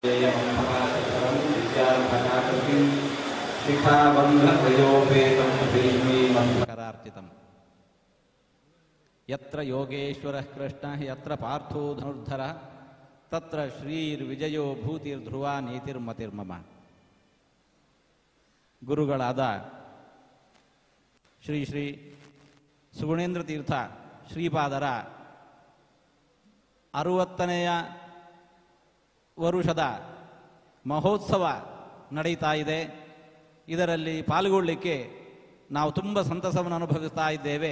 ೇಯಮಂಥಮಾಶಕರಂ ವಿದ್ಯಾರ್ಥಕಾಕೃತಿಂ ಶಿಖಾಬಂಧತ್ರಯೋಪೇತಂ ಭೀಮೀಮಂಥಕರಾರ್ಚಿತಂ ಯತ್ರ ಯೋಗೇಶ್ವರಃ ಕೃಷ್ಣಃ ಯತ್ರ ಪಾರ್ಥೋ ಧನುರ್ಧರಃ ತತ್ರ ಶ್ರೀರ್ವಿಜಯೋ ಭೂತಿರ್ಧ್ರುವ ನೀತಿರ್ಮತಿರ್ಮಮ ಗುರುಗಳಾದ ಶ್ರೀ ಶ್ರೀ ಸುಗುಣೇಂದ್ರ ತೀರ್ಥ ಶ್ರೀಪಾದರ ಅರುವತ್ತನೆಯ ವರುಷದ ಮಹೋತ್ಸವ ನಡೀತಾ ಇದೆ ಇದರಲ್ಲಿ ಪಾಲ್ಗೊಳ್ಳಲಿಕ್ಕೆ ನಾವು ತುಂಬ ಸಂತಸವನ್ನು ಅನುಭವಿಸ್ತಾ ಇದ್ದೇವೆ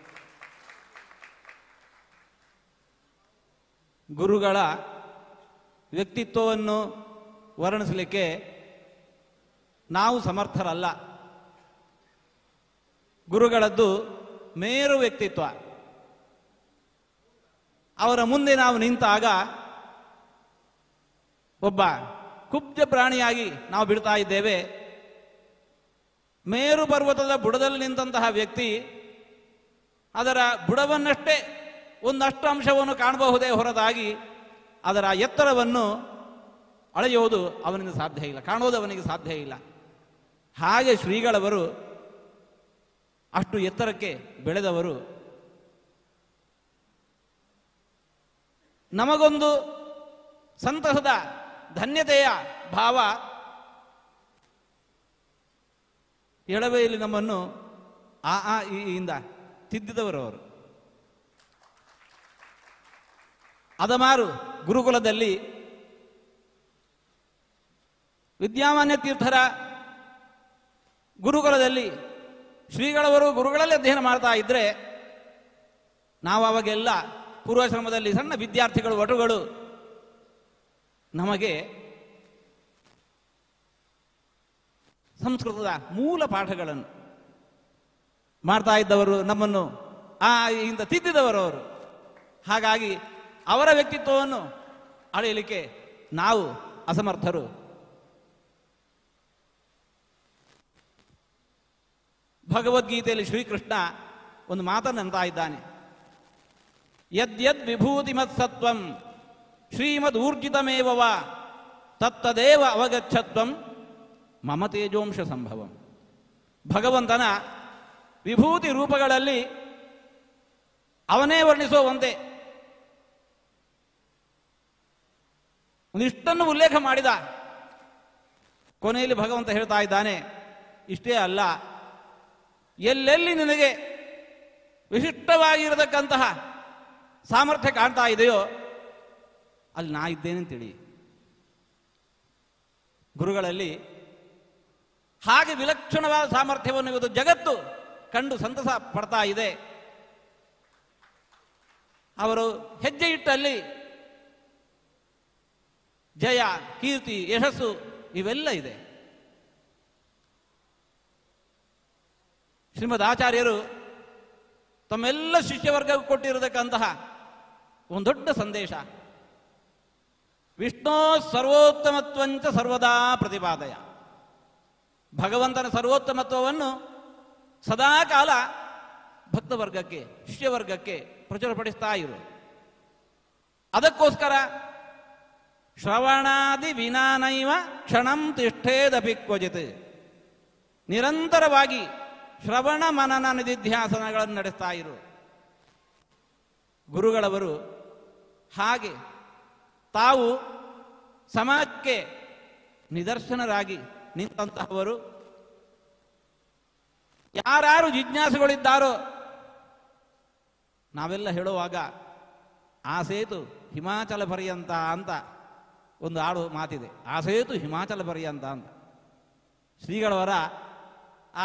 ಗುರುಗಳ ವ್ಯಕ್ತಿತ್ವವನ್ನು ವರ್ಣಿಸಲಿಕ್ಕೆ ನಾವು ಸಮರ್ಥರಲ್ಲ ಗುರುಗಳದ್ದು ಮೇರು ವ್ಯಕ್ತಿತ್ವ ಅವರ ಮುಂದೆ ನಾವು ನಿಂತಾಗ ಒಬ್ಬ ಕುಬ್ಜ ಪ್ರಾಣಿಯಾಗಿ ನಾವು ಬಿಡ್ತಾ ಇದ್ದೇವೆ ಮೇರು ಪರ್ವತದ ಬುಡದಲ್ಲಿ ನಿಂತಹ ವ್ಯಕ್ತಿ ಅದರ ಬುಡವನ್ನಷ್ಟೇ ಒಂದಷ್ಟು ಅಂಶವನ್ನು ಕಾಣಬಹುದೇ ಹೊರತಾಗಿ ಅದರ ಎತ್ತರವನ್ನು ಅಳೆಯುವುದು ಅವನಿಗೆ ಸಾಧ್ಯ ಇಲ್ಲ ಕಾಣುವುದು ಅವನಿಗೆ ಸಾಧ್ಯ ಇಲ್ಲ ಹಾಗೆ ಶ್ರೀಗಳವರು ಅಷ್ಟು ಎತ್ತರಕ್ಕೆ ಬೆಳೆದವರು ನಮಗೊಂದು ಸಂತಸದ ಧನ್ಯತೆಯ ಭಾವ ಎಳವೆಯಲ್ಲಿ ನಮ್ಮನ್ನು ಆ ಆ ಈ ಇಂದ ತಿದ್ದಿದವರು ಅವರು ಅದಮಾರು ಗುರುಕುಲದಲ್ಲಿ ವಿದ್ಯಾಮಾನ್ಯ ತೀರ್ಥರ ಗುರುಕುಲದಲ್ಲಿ ಶ್ರೀಗಳವರು ಗುರುಗಳಲ್ಲಿ ಅಧ್ಯಯನ ಮಾಡ್ತಾ ಇದ್ರೆ ನಾವು ಅವಾಗೆಲ್ಲ ಪೂರ್ವಾಶ್ರಮದಲ್ಲಿ ಸಣ್ಣ ವಿದ್ಯಾರ್ಥಿಗಳು ವಟುಗಳು ನಮಗೆ ಸಂಸ್ಕೃತದ ಮೂಲ ಪಾಠಗಳನ್ನು ಮಾಡ್ತಾ ಇದ್ದವರು ನಮ್ಮನ್ನು ಆ ಇಂದ ತಿದ್ದಿದವರು ಅವರು ಹಾಗಾಗಿ ಅವರ ವ್ಯಕ್ತಿತ್ವವನ್ನು ಅಳೆಯಲಿಕ್ಕೆ ನಾವು ಅಸಮರ್ಥರು ಭಗವದ್ಗೀತೆಯಲ್ಲಿ ಶ್ರೀಕೃಷ್ಣ ಒಂದು ಮಾತನ್ನು ಅಂತ ಇದ್ದಾನೆ ಯದ್ಯದ್ ವಿಭೂತಿಮತ್ ಸತ್ವಂ ಶ್ರೀಮದ್ ಊರ್ಜಿತಮೇವವ ತತ್ತದೇವ ಅವಗಚ್ಚತ್ವಂ ಮಮ ತೇಜೋಂಶ ಸಂಭವಂ ಭಗವಂತನ ವಿಭೂತಿ ರೂಪಗಳಲ್ಲಿ ಅವನೇ ವರ್ಣಿಸುವಂತೆ ಒಂದಿಷ್ಟನ್ನು ಉಲ್ಲೇಖ ಮಾಡಿದ ಕೊನೆಯಲ್ಲಿ ಭಗವಂತ ಹೇಳ್ತಾ ಇದ್ದಾನೆ ಇಷ್ಟೇ ಅಲ್ಲ ಎಲ್ಲೆಲ್ಲಿ ನಿನಗೆ ವಿಶಿಷ್ಟವಾಗಿರತಕ್ಕಂತಹ ಸಾಮರ್ಥ್ಯ ಕಾಣ್ತಾ ಇದೆಯೋ ಅಲ್ಲಿ ನಾ ಇದ್ದೇನೆ ತಿಳಿ ಗುರುಗಳಲ್ಲಿ ಹಾಗೆ ವಿಲಕ್ಷಣವಾದ ಸಾಮರ್ಥ್ಯವನ್ನು ಇವತ್ತು ಜಗತ್ತು ಕಂಡು ಸಂತಸ ಪಡ್ತಾ ಇದೆ ಅವರು ಹೆಜ್ಜೆ ಇಟ್ಟಲ್ಲಿ ಜಯ ಕೀರ್ತಿ ಯಶಸ್ಸು ಇವೆಲ್ಲ ಇದೆ ಶ್ರೀಮದ್ ಆಚಾರ್ಯರು ತಮ್ಮೆಲ್ಲ ಶಿಷ್ಯವರ್ಗಕ್ಕೂ ಕೊಟ್ಟಿರತಕ್ಕಂತಹ ಒಂದು ದೊಡ್ಡ ಸಂದೇಶ ವಿಷ್ಣು ಸರ್ವೋತ್ತಮತ್ವಂಚ ಸರ್ವದಾ ಪ್ರತಿಪಾದಯ ಭಗವಂತನ ಸರ್ವೋತ್ತಮತ್ವವನ್ನು ಸದಾಕಾಲ ಭಕ್ತವರ್ಗಕ್ಕೆ ಶಿಷ್ಯವರ್ಗಕ್ಕೆ ಪ್ರಚುರಪಡಿಸ್ತಾ ಇರು ಅದಕ್ಕೋಸ್ಕರ ಶ್ರವಣಾದಿ ವಿನಾನೈವ ಕ್ಷಣಂ ತಿಷ್ಠೇದಪಿ ಕ್ವಚಿತ್ ನಿರಂತರವಾಗಿ ಶ್ರವಣ ಮನನ ನಿಧಿಧ್ಯಾಸನಗಳನ್ನು ನಡೆಸ್ತಾ ಇರು ಗುರುಗಳವರು ಹಾಗೆ ತಾವು ಸಮಾಜಕ್ಕೆ ನಿದರ್ಶನರಾಗಿ ನಿಂತಂತಹವರು ಯಾರ್ಯಾರು ಜಿಜ್ಞಾಸುಗಳಿದ್ದಾರೋ ನಾವೆಲ್ಲ ಹೇಳುವಾಗ ಆ ಸೇತು ಹಿಮಾಚಲ ಪರ್ಯಂತ ಅಂತ ಒಂದು ಆಡು ಮಾತಿದೆ ಆ ಸೇತು ಹಿಮಾಚಲ ಪರ್ಯಂತ ಅಂತ ಶ್ರೀಗಳವರ ಆ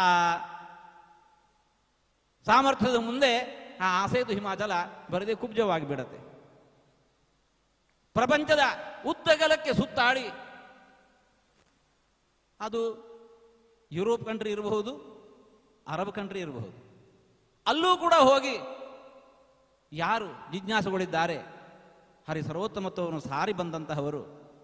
ಸಾಮರ್ಥ್ಯದ ಮುಂದೆ ಆ ಸೇತು ಹಿಮಾಚಲ ಬರದೆ ಕುಬ್ಜವಾಗಿ ಬಿಡತ್ತೆ ಪ್ರಪಂಚದ ಉದ್ದಗಲಕ್ಕೆ ಸುತ್ತಾಡಿ ಅದು ಯುರೋಪ್ ಕಂಟ್ರಿ ಇರಬಹುದು ಅರಬ್ ಕಂಟ್ರಿ ಇರಬಹುದು ಅಲ್ಲೂ ಕೂಡ ಹೋಗಿ ಯಾರು ಜಿಜ್ಞಾಸುಗಳಿದ್ದಾರೆ ಹರಿ ಸರ್ವೋತ್ತಮತ್ವವನ್ನು ಸಾರಿ ಬಂದಂತಹವರು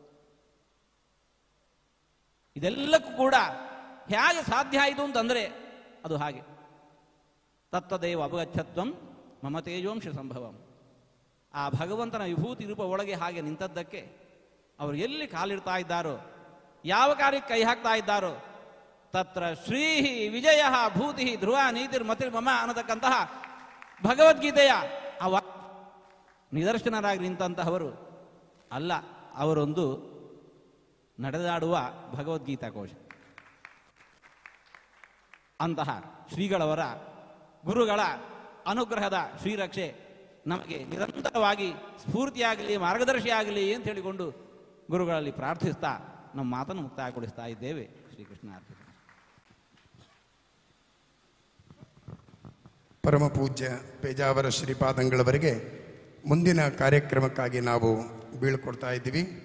ಇದೆಲ್ಲಕ್ಕೂ ಕೂಡ ಹೇಗೆ ಸಾಧ್ಯ ಆಯಿತು ಅಂತಂದ್ರೆ ಅದು ಹಾಗೆ ತತ್ವದೇವ ಅಪಗಚ್ಚತ್ವಂ ಮಮ ತೇಜೋಂಶ ಸಂಭವಂ ಆ ಭಗವಂತನ ವಿಭೂತಿ ರೂಪ ಒಳಗೆ ಹಾಗೆ ನಿಂತದ್ದಕ್ಕೆ ಅವರು ಎಲ್ಲಿ ಕಾಲಿಡ್ತಾ ಇದ್ದಾರೋ ಯಾವ ಕಾರ್ಯಕ್ಕೆ ಕೈ ಹಾಕ್ತಾ ಇದ್ದಾರೋ ತತ್ರ ಶ್ರೀ ವಿಜಯ ಭೂತಿ ಧ್ರುವ ನೀತಿರ್ ಮತಿ ಮಮ ಅನ್ನತಕ್ಕಂತಹ ಭಗವದ್ಗೀತೆಯ ಅವ ನಿದರ್ಶನರಾಗಿ ನಿಂತಂತಹವರು ಅಲ್ಲ ಅವರೊಂದು ನಡೆದಾಡುವ ಭಗವದ್ಗೀತಾ ಕೋಶ ಅಂತಹ ಶ್ರೀಗಳವರ ಗುರುಗಳ ಅನುಗ್ರಹದ ಶ್ರೀರಕ್ಷೆ ನಮಗೆ ನಿರಂತರವಾಗಿ ಸ್ಫೂರ್ತಿಯಾಗಲಿ ಮಾರ್ಗದರ್ಶಿ ಆಗಲಿ ಅಂತ ಹೇಳಿಕೊಂಡು ಗುರುಗಳಲ್ಲಿ ಪ್ರಾರ್ಥಿಸ್ತಾ ನಮ್ಮ ಮಾತನ್ನು ಮುಕ್ತಾಯಗೊಳಿಸ್ತಾ ಇದ್ದೇವೆ ಶ್ರೀಕೃಷ್ಣ ಅರ್ಪಿತ ಪರಮ ಪೂಜ್ಯ ಪೇಜಾವರ ಶ್ರೀಪಾದಂಗಳವರಿಗೆ ಮುಂದಿನ ಕಾರ್ಯಕ್ರಮಕ್ಕಾಗಿ ನಾವು ಬೀಳ್ಕೊಡ್ತಾ ಇದ್ದೀವಿ